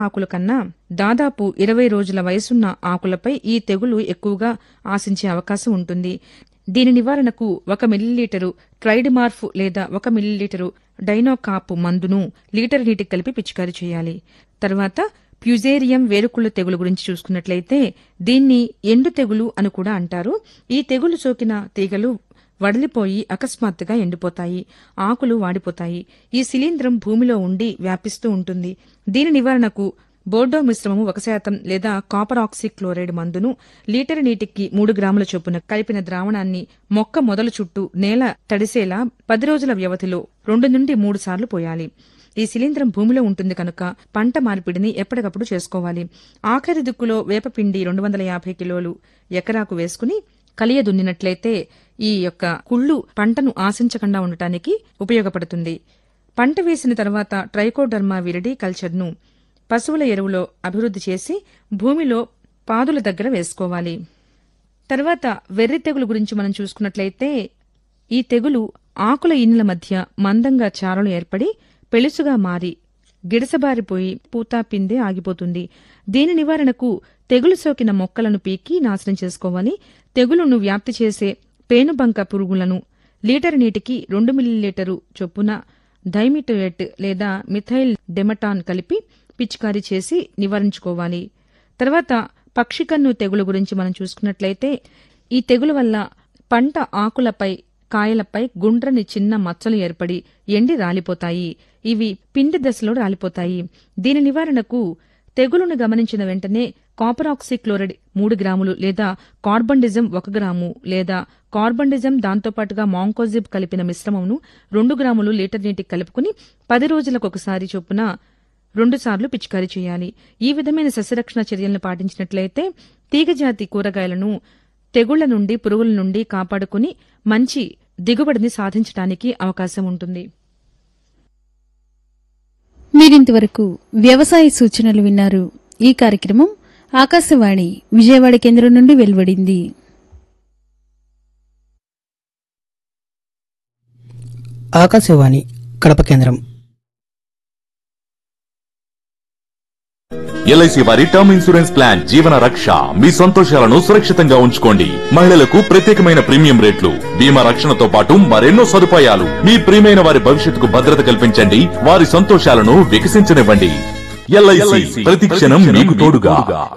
ఆకుల కన్నా దాదాపు ఇరవై రోజుల వయసున్న ఆకులపై ఈ తెగులు ఎక్కువగా ఆశించే అవకాశం ఉంటుంది దీని నివారణకు ఒక మిల్లీలీటరు ట్రైడ్మార్ఫ్ లేదా ఒక మిల్లీలీటరు డైనోకాప్ మందును లీటర్ నీటికి కలిపి పిచికారీ చేయాలి తర్వాత ప్యుజేరియం వేరుకుళ్ళు తెగులు గురించి చూసుకున్నట్లయితే దీన్ని ఎండు తెగులు అని కూడా అంటారు ఈ తెగులు సోకిన తీగలు వడిలిపోయి అకస్మాత్తుగా ఎండిపోతాయి ఆకులు వాడిపోతాయి ఈ శిలీంధ్రం భూమిలో ఉండి వ్యాపిస్తూ ఉంటుంది దీని నివారణకు బోర్డో మిశ్రమము ఒక శాతం లేదా కాపర్ ఆక్సిక్లోరైడ్ మందును లీటర్ నీటికి మూడు గ్రాముల చొప్పున కలిపిన ద్రావణాన్ని మొక్క మొదలు చుట్టూ నేల తడిసేలా పది రోజుల వ్యవధిలో రెండు నుండి మూడు సార్లు పోయాలి ఈ శిలీంధ్రం భూమిలో ఉంటుంది కనుక పంట మార్పిడిని ఎప్పటికప్పుడు చేసుకోవాలి ఆఖరి దిక్కులో వేపపిండి రెండు వందల యాభై కిలోలు ఎకరాకు వేసుకుని కలియ దున్నినట్లయితే ఈ యొక్క కుళ్ళు పంటను ఆశించకుండా ఉండటానికి ఉపయోగపడుతుంది పంట వేసిన తర్వాత ట్రైకోడర్మా విరిడి కల్చర్ను పశువుల ఎరువులో అభివృద్ధి చేసి భూమిలో పాదుల దగ్గర వేసుకోవాలి తర్వాత వెర్రి తెగులు గురించి మనం చూసుకున్నట్లయితే ఈ తెగులు ఆకుల ఇనుల మధ్య మందంగా చారలు ఏర్పడి పెళుసుగా మారి గిడసబారిపోయి పూతా పిందే ఆగిపోతుంది దీని నివారణకు తెగులు సోకిన మొక్కలను పీకి నాశనం చేసుకోవాలి తెగులును వ్యాప్తి చేసే పేనుబంక పురుగులను లీటర్ నీటికి రెండు మిల్లీలీటరు చొప్పున డైమిటోయేట్ లేదా మిథైల్ డెమటాన్ కలిపి పిచికారీ చేసి నివారించుకోవాలి తర్వాత పక్షికన్ను తెగులు గురించి మనం చూసుకున్నట్లయితే ఈ తెగులు వల్ల పంట ఆకులపై కాయలపై గుండ్రని చిన్న మచ్చలు ఏర్పడి ఎండి రాలిపోతాయి ఇవి పిండి దశలో రాలిపోతాయి దీని నివారణకు తెగులును గమనించిన వెంటనే కాపరాక్సిక్లోరైడ్ మూడు గ్రాములు లేదా కార్బండిజం ఒక గ్రాము లేదా కార్బండిజం దాంతోపాటుగా మాంకోజిబ్ కలిపిన మిశ్రమంను రెండు గ్రాములు లీటర్ నీటికి కలుపుకుని పది రోజులకు ఒకసారి చొప్పున రెండుసార్లు పిచికారీ చేయాలి ఈ విధమైన సస్యరక్షణ చర్యలను పాటించినట్లయితే తీగజాతి కూరగాయలను తెగుళ్ల నుండి పురుగుల నుండి కాపాడుకుని మంచి దిగుబడిని సాధించడానికి అవకాశం ఉంటుంది మీరింతవరకు వ్యవసాయ సూచనలు విన్నారు ఈ కార్యక్రమం ఆకాశవాణి విజయవాడ కేంద్రం నుండి వెలువడింది ఆకాశవాణి కడప కేంద్రం ఎల్ఐసి వారి టర్మ్ ఇన్సూరెన్స్ ప్లాన్ జీవన రక్ష మీ సంతోషాలను సురక్షితంగా ఉంచుకోండి మహిళలకు ప్రత్యేకమైన ప్రీమియం రేట్లు బీమా రక్షణతో పాటు మరెన్నో సదుపాయాలు మీ ప్రియమైన వారి భవిష్యత్తుకు భద్రత కల్పించండి వారి సంతోషాలను వికసించనివ్వండి ఎల్ఐసి ప్రతి క్షణం మీకు తోడుగా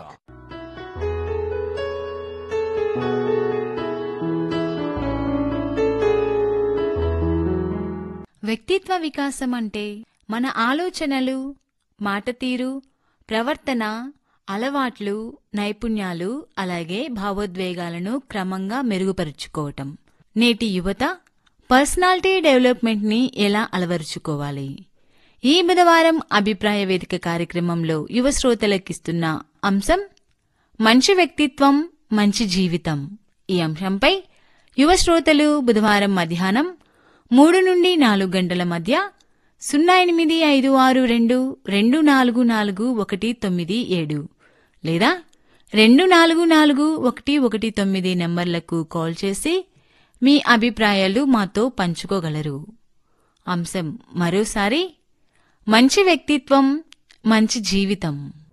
వ్యక్తిత్వ వికాసం అంటే మన ఆలోచనలు మాట తీరు ప్రవర్తన అలవాట్లు నైపుణ్యాలు అలాగే భావోద్వేగాలను క్రమంగా మెరుగుపరుచుకోవటం నేటి యువత పర్సనాలిటీ డెవలప్మెంట్ని ఎలా అలవరుచుకోవాలి ఈ బుధవారం అభిప్రాయ వేదిక కార్యక్రమంలో యువ శ్రోతలకిస్తున్న అంశం మంచి వ్యక్తిత్వం మంచి జీవితం ఈ అంశంపై యువ శ్రోతలు బుధవారం మధ్యాహ్నం మూడు నుండి నాలుగు గంటల మధ్య సున్నా ఎనిమిది ఐదు ఆరు రెండు రెండు నాలుగు నాలుగు ఒకటి తొమ్మిది ఏడు లేదా రెండు నాలుగు నాలుగు ఒకటి ఒకటి తొమ్మిది నెంబర్లకు కాల్ చేసి మీ అభిప్రాయాలు మాతో పంచుకోగలరు అంశం మరోసారి మంచి వ్యక్తిత్వం మంచి జీవితం